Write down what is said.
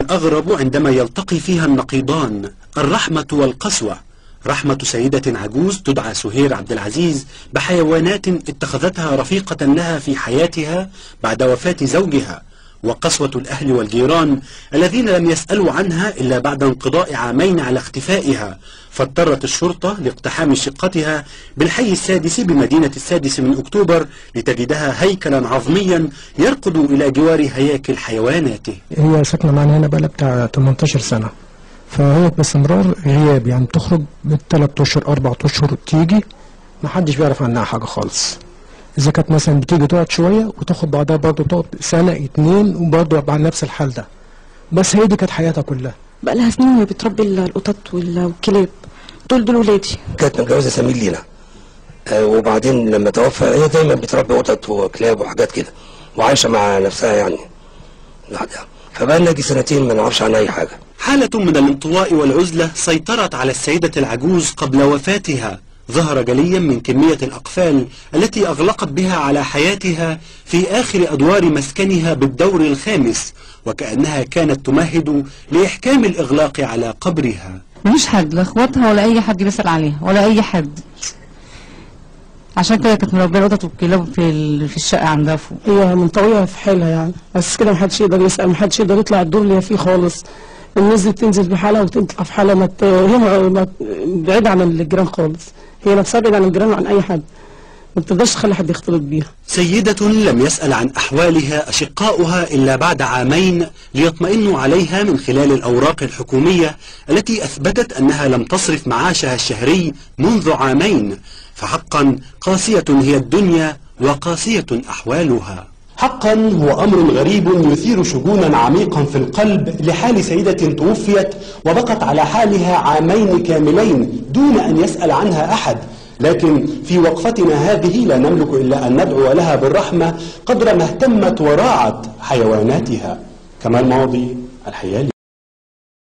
أغرب عندما يلتقي فيها النقيضان الرحمة والقسوة رحمة سيدة عجوز تدعى سهير عبد العزيز بحيوانات اتخذتها رفيقة لها في حياتها بعد وفاة زوجها وقسوة الأهل والجيران الذين لم يسألوا عنها إلا بعد انقضاء عامين على اختفائها فاضطرت الشرطة لاقتحام شقتها بالحي السادس بمدينة السادس من أكتوبر لتجدها هيكلا عظميا يرقد إلى جوار هياكل حيواناته هي ساكنه معانا هنا بقى بتاع 18 سنه فهي باستمرار غياب يعني بتخرج بالثلاث اشهر اربع اشهر تيجي ما حدش بيعرف عنها حاجه خالص اذا كانت مثلا بتيجي تقعد شويه وتاخد بعدها برضه تقعد سنه اتنين وبرضه على نفس الحال ده بس هي دي كانت حياتها كلها بقى لها سنين وهي بتربي ال- القطط وال- والكلاب دول دول ولادي كانت متجوزه سمير لينا آه، وبعدين لما توفى هي دايما بتربي قطط وكلاب وحاجات كده وعايشه مع نفسها يعني لوحدها فبقى لنا دي سنتين ما نعرفش عنها اي حاجه حالة من الانطواء والعزلة سيطرت على السيدة العجوز قبل وفاتها ظهر جليا من كمية الأقفال التي أغلقت بها على حياتها في آخر أدوار مسكنها بالدور الخامس وكأنها كانت تمهد لإحكام الإغلاق على قبرها مفيش حد لا اخواتها ولا اي حد بيسأل عليها ولا اي حد عشان كده كانت مربيه القطط والكلاب في ال- في الشقه عندها فوق هي منطوية في حالها يعني بس كده محدش يقدر يسأل محدش يقدر يطلع الدور اللي هي فيه خالص النزل تنزل بحالها وتطلع في حالها ما ت- هي ما- ما- بعيدة عن الجيران خالص هي نفسها بعيدة عن الجيران وعن أي حد ما بتقدرش تخلي حد يختلط بيها سيدة لم يسأل عن أحوالها أشقاؤها إلا بعد عامين ليطمئنوا عليها من خلال الأوراق الحكومية التي أثبتت أنها لم تصرف معاشها الشهري منذ عامين فحقا قاسية هي الدنيا وقاسية أحوالها حقا هو أمر غريب يثير شجونا عميقا في القلب لحال سيدة توفيت وبقت على حالها عامين كاملين دون أن يسأل عنها أحد لكن في وقفتنا هذه لا نملك إلا أن ندعو لها بالرحمة قدر ما اهتمت وراعت حيواناتها كمال ماضي الحياة